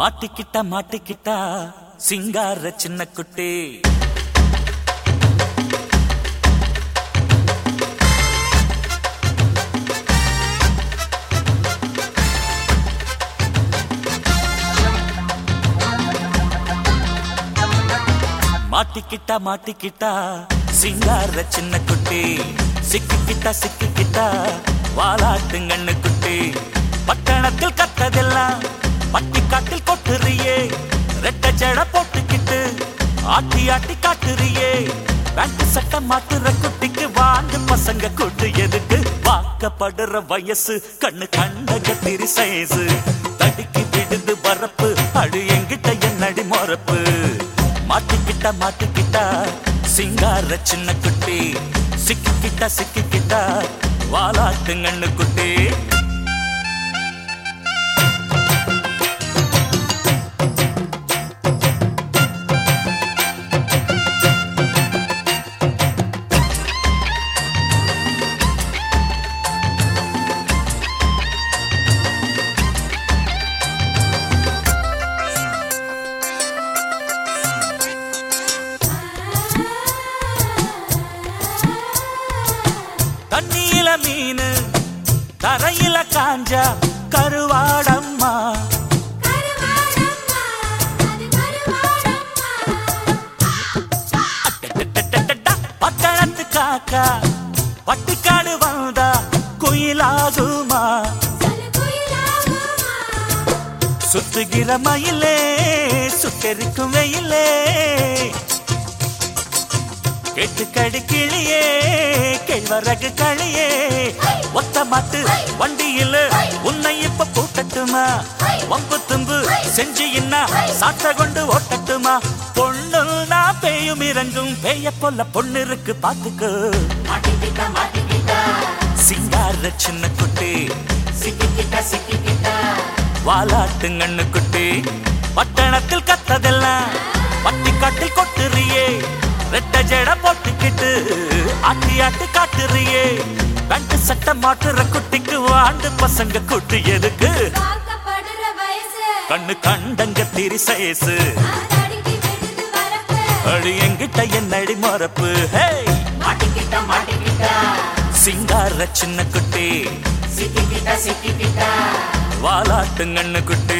மாட்டிக்கிட்டா மாட்டிக்கிட்டா சிங்கார சின்ன குட்டி மாட்டிக்கிட்டா மாட்டிக்கிட்டா சிங்கார சின்ன குட்டி சிக்கிக்கிட்டா சிக்கிக்கிட்டா வாலாட்டுங்கண்ணு குட்டி பட்டணத்தில் கத்ததெல்லாம் பட்டிக்காட்டில் கொட்டுறியே ரெட்ட ஜட போட்டுக்கிட்டு ஆட்டி ஆட்டி காட்டுறியே பேண்ட் சட்டை மாத்துற குட்டிக்கு வாங்க பசங்க கூட்டு எதுக்கு வாக்கப்படுற வயசு கண்ணு கண்ட கத்திரி சைஸு தடுக்கி விடுது பரப்பு அடு எங்கிட்ட என்னடி மொறப்பு மாட்டிக்கிட்டா மாட்டிக்கிட்டா சிங்கார சின்ன குட்டி சிக்கிக்கிட்டா சிக்கிக்கிட்டா வாலாட்டுங்கண்ணு குட்டி தண்ணியில மீனு தரையில காஞ்சா கருவாடம்மா டடடடடடா, பட்டணத்து காக்கா பட்டுக்காடு வந்தா குயிலாகுமா சுத்துகிற மயிலே சுட்டெரிக்கும் வெயிலே கெட்டுக்கடி கிளியே கேழ்வரகு களியே ஒத்த மாட்டு வண்டியில் உன்னை இப்ப பூட்டட்டுமா வம்பு தும்பு செஞ்சு என்ன சாத்த கொண்டு ஓட்டட்டுமா பொண்ணு நான் பேயும் இறங்கும் பேய போல பொண்ணு இருக்கு பாத்துக்கு சிங்கார சின்ன குட்டி வாலாட்டுங்கண்ணு குட்டி பட்டணத்தில் கத்ததெல்லாம் பட்டிக்காட்டில் கொட்டுறியே ரெட்ட ஜட போட்டுக்கிட்டு ஆட்டி ஆட்டி காட்டுறியே பேண்ட் சட்டை மாட்டுற குட்டிக்கு வாண்டு பசங்க கூட்டு எதுக்கு கண்ணு கண்டங்க திரி சைஸு அடி எங்கிட்ட என்னடி மறப்பு ஹே மாட்டிக்கிட்டா மாட்டிக்கிட்டா சிங்கார சின்ன குட்டி சிக்கிக்கிட்டா சிக்கிக்கிட்டா வாலாட்டுங்கண்ணு குட்டி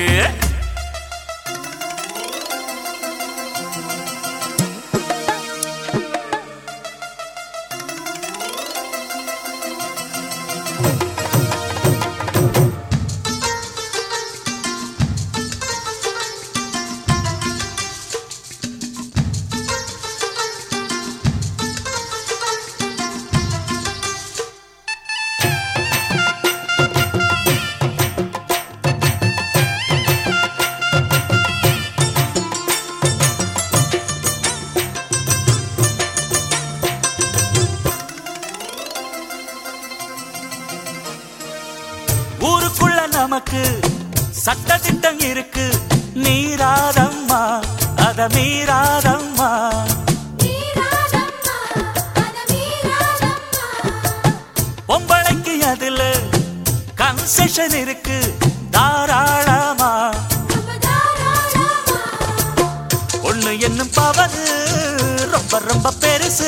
ஊருக்குள்ள நமக்கு சட்ட திட்டம் இருக்கு மீறாதம்மா அத மீறாதம்மா மீராதம்மா அத மீராதம்மா பொம்பளைக்கு அதுல கன்செஷன் இருக்கு தாராளமா ரொம்ப தாராளமா ஒண்ணு என்னும் பவரு ரொம்ப ரொம்ப பெருசு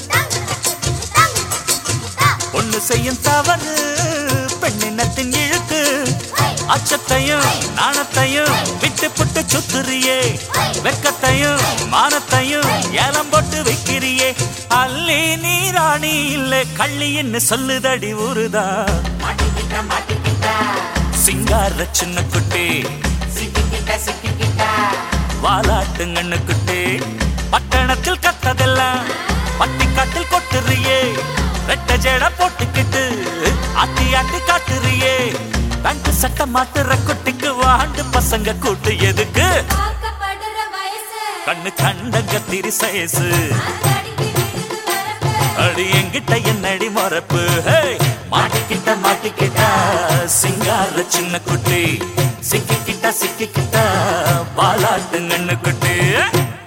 ஒண்ணு செய்யும் தவறு பெண்ணினத்தின் இழுக்கு அச்சத்தையும் நாணத்தையும் விட்டு புட்டு சுத்துறியே வெக்கத்தையும் மானத்தையும் ஏலம் போட்டு வைக்கிறியே அள்ளி நீ ராணி இல்ல கள்ளின்னு சொல்லுதடி ஊருதா மாட்டிக்கிட்டா மாட்டிக்கிட்டா சிங்கார சின்ன குட்டி சிக்கிக்கிட்டா சிக்கிக்கிட்டா வாலாட்டுங்கண்ணு குட்டி பட்டணத்தில் கத்ததெல்லாம் பட்டிக்காட்டில் கொட்டுறியே ரெட்ட ஜட போட்டுக்கிட்டு ஆட்டி ஆட்டி காட்டுறியே பேண்ட் சட்டை மாட்டுற குட்டிக்கு வாண்டு பசங்க கூட்டு எதுக்கு பார்க்கப்படுற வயசு கண்ணு கண்டங்க திரி சைஸு அந்த அடிக்கு விழுது வரப்பு அடி எங்கிட்ட என்னடி மறப்பு ஹே! மாட்டிக்கிட்ட மாட்டிக்கிட்டா சிங்கார சின்ன குட்டி சிக்கிக்கிட்டா சிக்கிக்கிட்டா பாலாட்டுங்கண்ணு குட்டி